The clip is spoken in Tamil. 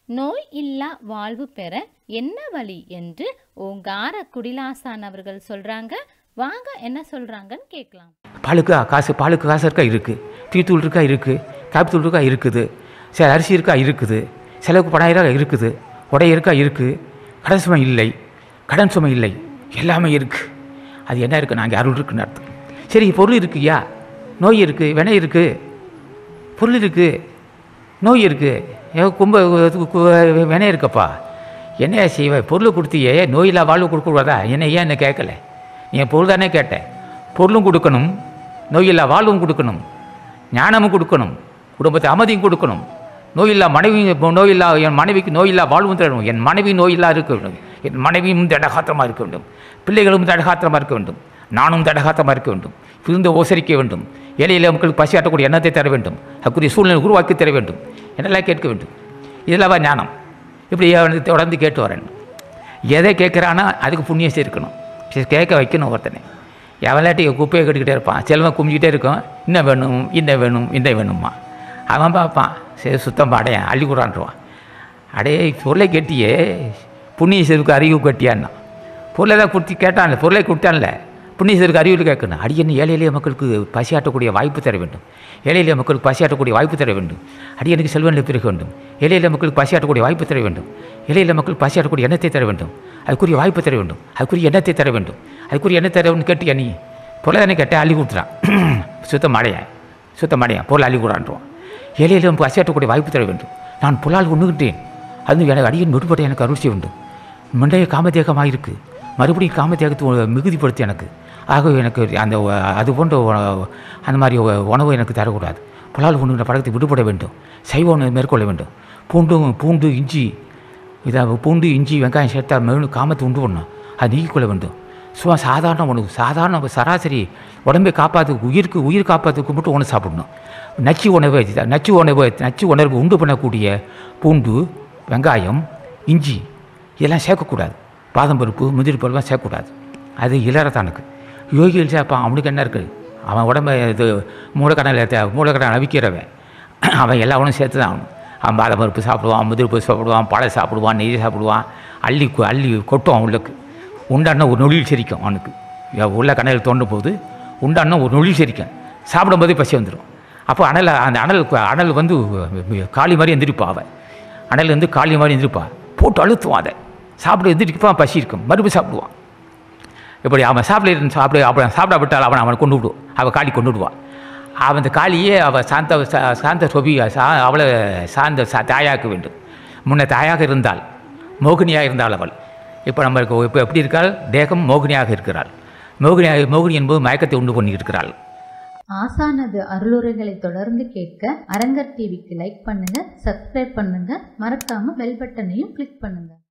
நோய் இல்லா வாழ்வு பெற என்ன வழி என்று ஓங்கார குடிலாசான் அவர்கள் சொல்றாங்க வாங்க என்ன சொல்றாங்கன்னு கேட்கலாம் பாலுக்கு காசு பாலுக்கு காசு இருக்கா இருக்குது டீத்தூள் இருக்கா இருக்குது காப்பித்தூள் இருக்கா இருக்குது சரி அரிசி இருக்கா இருக்குது செலவுக்கு பணாயிரம் இருக்குது உடை இருக்கா இருக்குது கடன் சுமை இல்லை கடன் சுமை இல்லை எல்லாமே இருக்குது அது என்ன இருக்குது நாங்கள் அருள் இருக்குன்னு அர்த்தம் சரி பொருள் இருக்குயா நோய் இருக்குது வினை இருக்குது பொருள் இருக்குது நோய் இருக்குது கும்ப வினை இருக்கப்பா என்னையா செய்வ பொருள் கொடுத்தியே நோயில்லா வாழ்வு கொடுக்கூடாதா என்ன ஏன் என்ன கேட்கல நீ என் பொருள் தானே கேட்டேன் பொருளும் கொடுக்கணும் நோயில்லா வாழ்வும் கொடுக்கணும் ஞானமும் கொடுக்கணும் குடும்பத்தை அமைதியும் கொடுக்கணும் நோயில்லா மனைவி நோயில்லா என் மனைவிக்கு நோயில்லா வாழ்வும் தரணும் என் மனைவி நோயில்லா இருக்க வேண்டும் என் மனைவியும் தடகாத்திரமாக இருக்க வேண்டும் பிள்ளைகளும் தடகாத்திரமாக இருக்க வேண்டும் நானும் தடகாத்திரமாக இருக்க வேண்டும் பிரிந்து ஓசரிக்க வேண்டும் ஏழையில மக்களுக்கு பசியாட்டக்கூடிய எண்ணத்தை தர வேண்டும் அதுக்குரிய சூழ்நிலை உருவாக்கி தர வேண்டும் என்னெல்லாம் கேட்க வேண்டும் இதெல்லாம் ஞானம் இப்படி வந்து தொடர்ந்து கேட்டு வரேன் எதை கேட்குறானோ அதுக்கு புண்ணியம் சேர்க்கணும் சரி கேட்க வைக்கணும் ஒருத்தனை எவளாட்டி குப்பையை கட்டிக்கிட்டே இருப்பான் செல்வம் குமிஞ்சிக்கிட்டே இருக்கும் இன்னும் வேணும் இன்னும் வேணும் இந்த வேணுமா அவன் பார்ப்பான் சரி சுத்தம் பாடையன் அள்ளி கூடான்றான் அடே பொருளை கட்டியே புண்ணிய செருக்கு அறிவு கட்டியான்னா பொருளை தான் கொடுத்து கேட்டான்ல பொருளை கொடுத்தான்ல புண்ணிய செருக்கு அறிவில் கேட்கணும் அடியன் ஏழை எளிய மக்களுக்கு பசியாட்டக்கூடிய வாய்ப்பு தர வேண்டும் ஏழை எளிய மக்களுக்கு பசியாட்டக்கூடிய வாய்ப்பு தர வேண்டும் அடியனுக்கு செல்வன் பிறக்க வேண்டும் ஏழை எளிய மக்களுக்கு பசியாட்டக்கூடிய வாய்ப்பு தர வேண்டும் ஏழை எளிய மக்களுக்கு பசியாட்டக்கூடிய எண்ணத்தை தர வேண்டும் அதுக்குரிய வாய்ப்பு தர வேண்டும் அதுக்குரிய எண்ணத்தை தர வேண்டும் அதுக்குரிய எண்ணத்தை தரவுன்னு கேட்டியா நீ பொருளை தானே கேட்டேன் அள்ளி கொடுத்துறான் சுத்தம் அடையன் சுத்தம் அடையன் பொருள் அள்ளி கூடான்றான் ஏழை எளிய பசியாட்டக்கூடிய வாய்ப்பு தர வேண்டும் நான் புலால் உண்ணுகிட்டேன் அது எனக்கு அடியன் விடுபட்ட எனக்கு அருள் செய்ய வேண்டும் மண்டைய காமதேகமாக இருக்குது மறுபடியும் காமதேகத்தை மிகுதிப்படுத்தி எனக்கு ஆகவே எனக்கு அந்த அது போன்ற அந்த மாதிரி உணவு எனக்கு தரக்கூடாது புலால் உண்ணுகிற பழக்கத்தை விடுபட வேண்டும் சைவ உணவு மேற்கொள்ள வேண்டும் பூண்டு பூண்டு இஞ்சி இதை பூண்டு இஞ்சி வெங்காயம் சேர்த்தா மெனு காமத்தை உண்டு பண்ணணும் அது நீக்கிக்கொள்ள வேண்டும் சும்மா சாதாரண உணவு சாதாரண சராசரி உடம்பை காப்பாற்றுக்கு உயிருக்கு உயிர் காப்பாற்றுக்கு மட்டும் உணவு சாப்பிடணும் நச்சு உணவை நச்சு உணவு நச்சு உணர்வு உண்டு பண்ணக்கூடிய பூண்டு வெங்காயம் இஞ்சி இதெல்லாம் சேர்க்கக்கூடாது பாதம் பருப்பு முதிரி பருப்புலாம் சேர்க்கக்கூடாது அது இளரத்தானுக்கு யோகிகள் சேர்ப்பான் அவனுக்கு என்ன இருக்குது அவன் உடம்பை இது மூலக்கடனில் மூலக்கடனை அவிக்கிறவன் அவன் எல்லா உணவும் சேர்த்து தான் ஆகணும் அவன் பாதம் பருப்பு சாப்பிடுவான் முதிரி பருப்பு சாப்பிடுவான் பழம் சாப்பிடுவான் நெய் சாப்பிடுவான் அள்ளி அள்ளி கொட்டும் அவனுக்கு உண்டான ஒரு நொழில் சிரிக்கும் அவனுக்கு உள்ள கண்ணில் தோண்டும் போது உண்டான ஒரு நொழில் சிரிக்கும் சாப்பிடும்போதே பசி வந்துடும் அப்போ அனல் அந்த அனல் அனல் வந்து காளி மாதிரி எந்திரிப்பா அவன் அனல் வந்து காளி மாதிரி எந்திரிப்பா போட்டு அழுத்துவான் அதை சாப்பிட எந்திரிப்பான் பசி இருக்கும் மறுபடியும் சாப்பிடுவான் இப்படி அவன் சாப்பிட சாப்பிட அப்படி சாப்பிட விட்டால் அவன் அவனை கொண்டு விடுவான் அவள் காளி கொண்டு விடுவான் அவன் அந்த காளியே அவள் சாந்த சாந்த சொபி சா அவளை சார்ந்த சா தாயாக்க வேண்டும் முன்ன தாயாக இருந்தால் மோகினியாக இருந்தாள் அவள் இப்போ நம்மளுக்கு இப்போ எப்படி இருக்காள் தேகம் மோகினியாக இருக்கிறாள் மோகினியாக மோகினி என்பது மயக்கத்தை உண்டு பண்ணி இருக்கிறாள் ஆசானது அருளுரைகளை தொடர்ந்து கேட்க அரங்கர் டிவிக்கு லைக் பண்ணுங்க சப்ஸ்கிரைப் பண்ணுங்க மறக்காம பெல் பட்டனையும் கிளிக் பண்ணுங்க